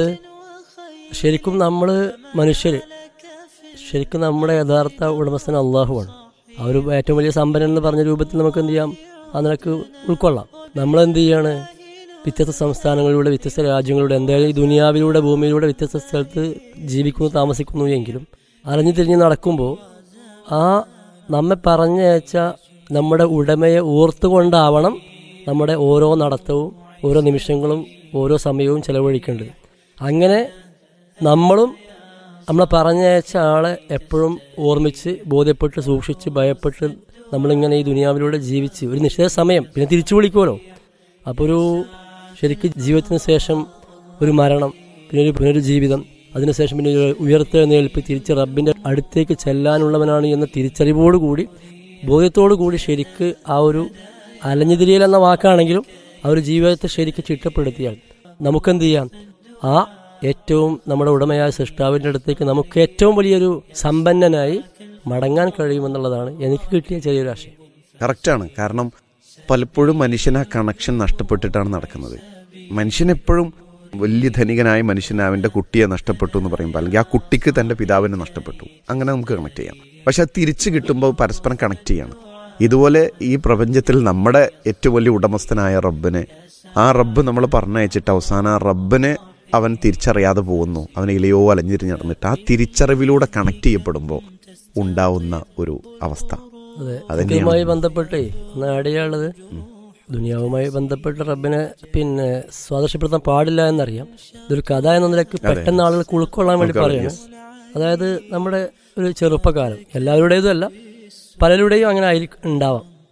ശരിക്കും നമ്മൾ മനുഷ്യർ ശരിക്കും നമ്മുടെ യഥാർത്ഥ ഉടമസ്ഥൻ അള്ളാഹുവാണ് ആ ഒരു ഏറ്റവും വലിയ സമ്പന്നൻ എന്ന് പറഞ്ഞ രൂപത്തിൽ നമുക്ക് എന്ത് ചെയ്യാം ആ നിലക്ക് ഉൾക്കൊള്ളാം നമ്മൾ എന്ത് ചെയ്യാണ് വ്യത്യസ്ത സംസ്ഥാനങ്ങളിലൂടെ വ്യത്യസ്ത രാജ്യങ്ങളിലൂടെ എന്തായാലും ഈ ദുനിയാവിലൂടെ ഭൂമിയിലൂടെ വ്യത്യസ്ത സ്ഥലത്ത് ജീവിക്കുന്നു താമസിക്കുന്നു എങ്കിലും അലഞ്ഞു തിരിഞ്ഞ് നടക്കുമ്പോൾ ആ നമ്മെ പറഞ്ഞയച്ച നമ്മുടെ ഉടമയെ ഓർത്തുകൊണ്ടാവണം നമ്മുടെ ഓരോ നടത്തവും ഓരോ നിമിഷങ്ങളും ഓരോ സമയവും ചെലവഴിക്കേണ്ടത് അങ്ങനെ നമ്മളും നമ്മളെ പറഞ്ഞയച്ച ആളെ എപ്പോഴും ഓർമ്മിച്ച് ബോധ്യപ്പെട്ട് സൂക്ഷിച്ച് ഭയപ്പെട്ട് നമ്മളിങ്ങനെ ഈ ദുനിയാവിലൂടെ ജീവിച്ച് ഒരു നിശ്ചിത സമയം പിന്നെ തിരിച്ചു വിളിക്കുമല്ലോ അപ്പോൾ ഒരു ശരിക്കും ജീവിതത്തിന് ശേഷം ഒരു മരണം പിന്നെ ഒരു പുനരുജീവിതം അതിനുശേഷം പിന്നെ ഒരു ഉയർത്തെഴുന്നേൽപ്പ് തിരിച്ച് റബ്ബിന്റെ അടുത്തേക്ക് ചെല്ലാനുള്ളവനാണ് എന്ന തിരിച്ചറിവോടുകൂടി ബോധ്യത്തോടു കൂടി ശരിക്ക് ആ ഒരു അലഞ്ഞുതിരിയൽ എന്ന വാക്കാണെങ്കിലും ആ ഒരു ജീവിതത്തെ ശരിക്ക് ചിട്ടപ്പെടുത്തിയാൽ നമുക്കെന്ത് ചെയ്യാം ആ ഏറ്റവും നമ്മുടെ ഉടമയായ സൃഷ്ടാവിൻ്റെ അടുത്തേക്ക് നമുക്ക് ഏറ്റവും വലിയൊരു സമ്പന്നനായി മടങ്ങാൻ കഴിയുമെന്നുള്ളതാണ് എനിക്ക് കിട്ടിയ ചെറിയൊരു ആശയം കറക്റ്റാണ് കാരണം പലപ്പോഴും മനുഷ്യൻ ആ കണക്ഷൻ നഷ്ടപ്പെട്ടിട്ടാണ് നടക്കുന്നത് മനുഷ്യൻ എപ്പോഴും വലിയ ധനികനായ മനുഷ്യൻ അവന്റെ കുട്ടിയെ നഷ്ടപ്പെട്ടു എന്ന് പറയുമ്പോൾ അല്ലെങ്കിൽ ആ കുട്ടിക്ക് തന്റെ പിതാവിനെ നഷ്ടപ്പെട്ടു അങ്ങനെ നമുക്ക് കണക്ട് ചെയ്യാം പക്ഷെ അത് തിരിച്ചു കിട്ടുമ്പോൾ പരസ്പരം കണക്ട് ചെയ്യാണ് ഇതുപോലെ ഈ പ്രപഞ്ചത്തിൽ നമ്മുടെ ഏറ്റവും വലിയ ഉടമസ്ഥനായ റബ്ബിനെ ആ റബ്ബ് നമ്മൾ പറഞ്ഞയച്ചിട്ട് അവസാനം ആ റബ്ബിനെ അവൻ തിരിച്ചറിയാതെ പോകുന്നു അവൻ ഇലയോ അലഞ്ഞിരിഞ്ഞ് നടന്നിട്ട് ആ തിരിച്ചറിവിലൂടെ കണക്ട് ചെയ്യപ്പെടുമ്പോൾ ഉണ്ടാവുന്ന ഒരു അവസ്ഥ അതെ അതന്നെയാണ്. ഇതുമായി ബന്ധപ്പെട്ടേ ഒന്ന് ആഡ് ചെയ്യാനുള്ളത് ദുനിയാവുമായി ബന്ധപ്പെട്ട് റബ്ബിനെ പിന്നെ സ്വാദർശപ്പെടുത്താൻ പാടില്ല എന്നറിയാം ഇതൊരു കഥ എന്ന നിലക്ക് പെട്ടെന്ന് ആളുകൾക്ക് ഉൾക്കൊള്ളാൻ വേണ്ടി പറയാണ് അതായത് നമ്മുടെ ഒരു ചെറുപ്പക്കാലം എല്ലാവരുടേതും അല്ല പലരുടെയും അങ്ങനെ ആയിരിക്കും ഉണ്ടാവാം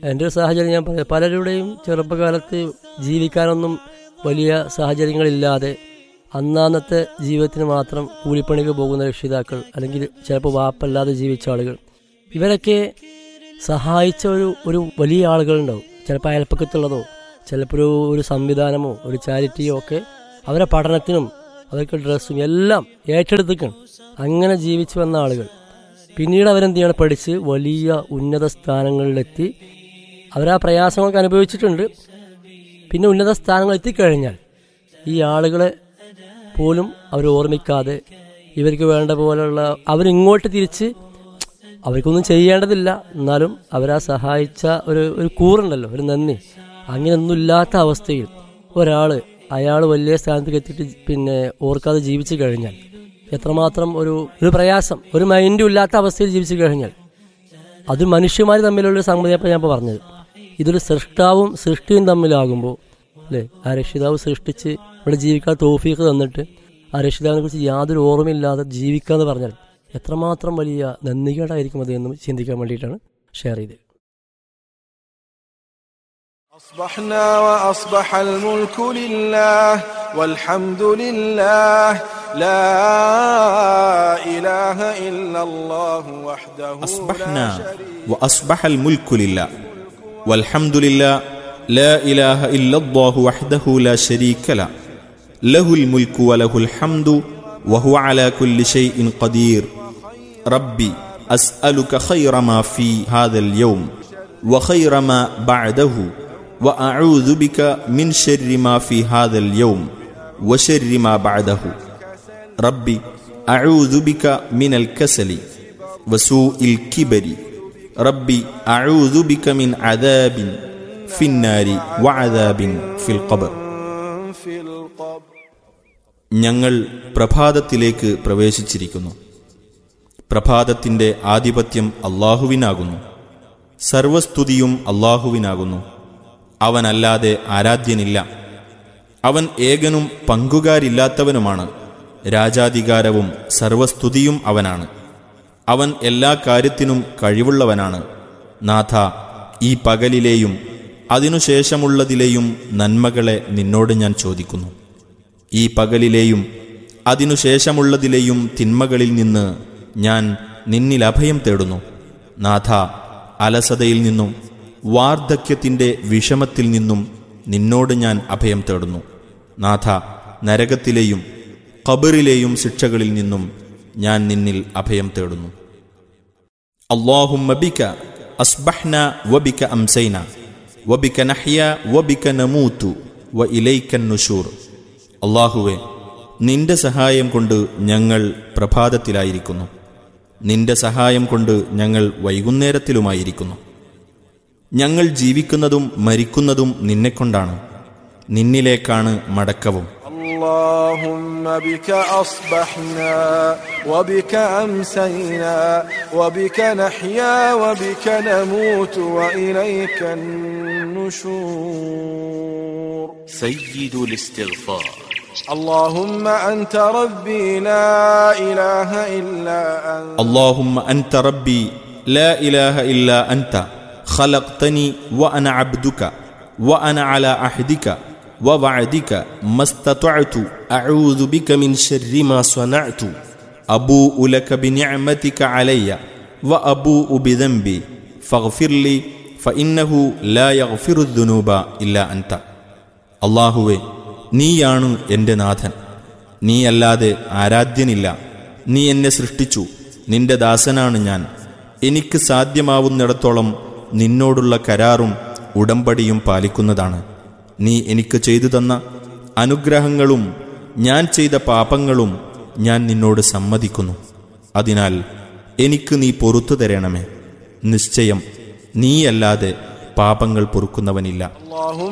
എൻ്റെ ഒരു സാഹചര്യം ഞാൻ പറയാം പലരുടെയും ചെറുപ്പകാലത്ത് ജീവിക്കാനൊന്നും വലിയ സാഹചര്യങ്ങളില്ലാതെ അന്നാന്നത്തെ ജീവിതത്തിന് മാത്രം കൂലിപ്പണിക്ക് പോകുന്ന രക്ഷിതാക്കൾ അല്ലെങ്കിൽ ചിലപ്പോൾ വാപ്പല്ലാതെ ജീവിച്ച ആളുകൾ ഇവരൊക്കെ സഹായിച്ച ഒരു ഒരു വലിയ ആളുകളുണ്ടാവും ചിലപ്പോൾ അയൽപ്പക്കത്തുള്ളതോ ചിലപ്പോൾ ഒരു ഒരു സംവിധാനമോ ഒരു ചാരിറ്റിയോ ഒക്കെ അവരെ പഠനത്തിനും അവർക്ക് ഡ്രസ്സും എല്ലാം ഏറ്റെടുത്തിക്കണം അങ്ങനെ ജീവിച്ചു വന്ന ആളുകൾ പിന്നീട് അവരെന്ത് ചെയ്യണം പഠിച്ച് വലിയ ഉന്നത സ്ഥാനങ്ങളിലെത്തി അവരാ പ്രയാസങ്ങളൊക്കെ അനുഭവിച്ചിട്ടുണ്ട് പിന്നെ ഉന്നത സ്ഥാനങ്ങൾ എത്തിക്കഴിഞ്ഞാൽ ഈ ആളുകളെ പോലും അവർ ഓർമ്മിക്കാതെ ഇവർക്ക് വേണ്ട പോലെയുള്ള അവരിങ്ങോട്ട് തിരിച്ച് അവർക്കൊന്നും ചെയ്യേണ്ടതില്ല എന്നാലും അവരാ സഹായിച്ച ഒരു ഒരു കൂറുണ്ടല്ലോ ഒരു നന്ദി അങ്ങനെയൊന്നും ഇല്ലാത്ത അവസ്ഥയിൽ ഒരാൾ അയാൾ വലിയ സ്ഥാനത്തേക്ക് എത്തിയിട്ട് പിന്നെ ഓർക്കാതെ ജീവിച്ചു കഴിഞ്ഞാൽ എത്രമാത്രം ഒരു ഒരു പ്രയാസം ഒരു മൈൻഡും ഇല്ലാത്ത അവസ്ഥയിൽ ജീവിച്ചു കഴിഞ്ഞാൽ അത് മനുഷ്യന്മാർ തമ്മിലുള്ള ഒരു സംഗതിയപ്പോൾ ഞാൻ ഇപ്പോൾ പറഞ്ഞത് ഇതൊരു സൃഷ്ടാവും സൃഷ്ടിയും തമ്മിലാകുമ്പോൾ അല്ലേ ആ രക്ഷിതാവ് സൃഷ്ടിച്ച് ഇവിടെ ജീവിക്കാൻ തോഫീക്ക് തന്നിട്ട് ആ രക്ഷിതാവിനെ കുറിച്ച് യാതൊരു ഓർമ്മയില്ലാതെ ജീവിക്കുക എന്ന് പറഞ്ഞാൽ എത്രമാത്രം വലിയ നന്ദികേടായിരിക്കും അത് എന്ന് ചിന്തിക്കാൻ വേണ്ടിയിട്ടാണ് ഷെയർ ചെയ്തത് أصبحنا وأصبح الملك لله والحمد لله لا إله إلا الله وحده أصبحنا لا شريك وأصبح الملك لله والحمد لله لا إله إلا الله وحده لا شريك له له الملك وله الحمد وهو على كل شيء قدير ربي أسألك خير ما في هذا اليوم وخير ما بعده وأعوذ بك من شر ما في هذا اليوم وشر ما بعده ربي أعوذ بك من الكسل وسوء الكبر ربي أعوذ بك من عذاب في النار وعذاب في القبر في القبر ഞങ്ങൾ പ്രഭാതത്തിലേക്ക് പ്രവേശിച്ചിരിക്കുന്നു പ്രഭാതത്തിന്റെ ആധിപത്യം അള്ളാഹുവിനാകുന്നു സർവസ്തുതിയും അള്ളാഹുവിനാകുന്നു അവനല്ലാതെ ആരാധ്യനില്ല അവൻ ഏകനും പങ്കുകാരില്ലാത്തവനുമാണ് രാജാധികാരവും സർവസ്തുതിയും അവനാണ് അവൻ എല്ലാ കാര്യത്തിനും കഴിവുള്ളവനാണ് നാഥ ഈ പകലിലെയും അതിനുശേഷമുള്ളതിലെയും നന്മകളെ നിന്നോട് ഞാൻ ചോദിക്കുന്നു ഈ പകലിലെയും അതിനുശേഷമുള്ളതിലെയും തിന്മകളിൽ നിന്ന് ഞാൻ നിന്നിൽ അഭയം തേടുന്നു നാഥ അലസതയിൽ നിന്നും വാർദ്ധക്യത്തിൻ്റെ വിഷമത്തിൽ നിന്നും നിന്നോട് ഞാൻ അഭയം തേടുന്നു നാഥ നരകത്തിലെയും ഖബറിലെയും ശിക്ഷകളിൽ നിന്നും ഞാൻ നിന്നിൽ അഭയം തേടുന്നു اللهم بك أصبحنا وبك أمسينا وبك نحيا وبك نموت وإليك النشور അള്ളാഹുവെ നിന്റെ സഹായം കൊണ്ട് ഞങ്ങൾ പ്രഭാതത്തിലായിരിക്കുന്നു നിന്റെ സഹായം കൊണ്ട് ഞങ്ങൾ വൈകുന്നേരത്തിലുമായിരിക്കുന്നു ഞങ്ങൾ ജീവിക്കുന്നതും മരിക്കുന്നതും നിന്നെക്കൊണ്ടാണ് നിന്നിലേക്കാണ് മടക്കവും اللهم بك أصبحنا وبك أمسينا وبك نحيا وبك نموت وإليك النشور سيد الاستغفار اللهم أنت ربي لا إله إلا أنت اللهم أنت ربي لا إله إلا أنت خلقتني وأنا عبدك وأنا على عهدك ووعدك ما استطعت أعوذ بك من شر ما صنعت أبوء لك بنعمتك علي وأبوء بذنبي فاغفر لي فإنه لا يغفر الذنوب إلا أنت അള്ളാഹുവെ നീയാണ് എൻ്റെ നാഥൻ നീയല്ലാതെ ആരാധ്യനില്ല നീ എന്നെ സൃഷ്ടിച്ചു നിന്റെ ദാസനാണ് ഞാൻ എനിക്ക് സാധ്യമാവുന്നിടത്തോളം നിന്നോടുള്ള കരാറും ഉടമ്പടിയും പാലിക്കുന്നതാണ് നീ എനിക്ക് ചെയ്തു തന്ന അനുഗ്രഹങ്ങളും ഞാൻ ചെയ്ത പാപങ്ങളും ഞാൻ നിന്നോട് സമ്മതിക്കുന്നു അതിനാൽ എനിക്ക് നീ പൊറത്തു തരണമേ നിശ്ചയം നീയല്ലാതെ പാപങ്ങൾ പൊറുക്കുന്നവനില്ല اللهم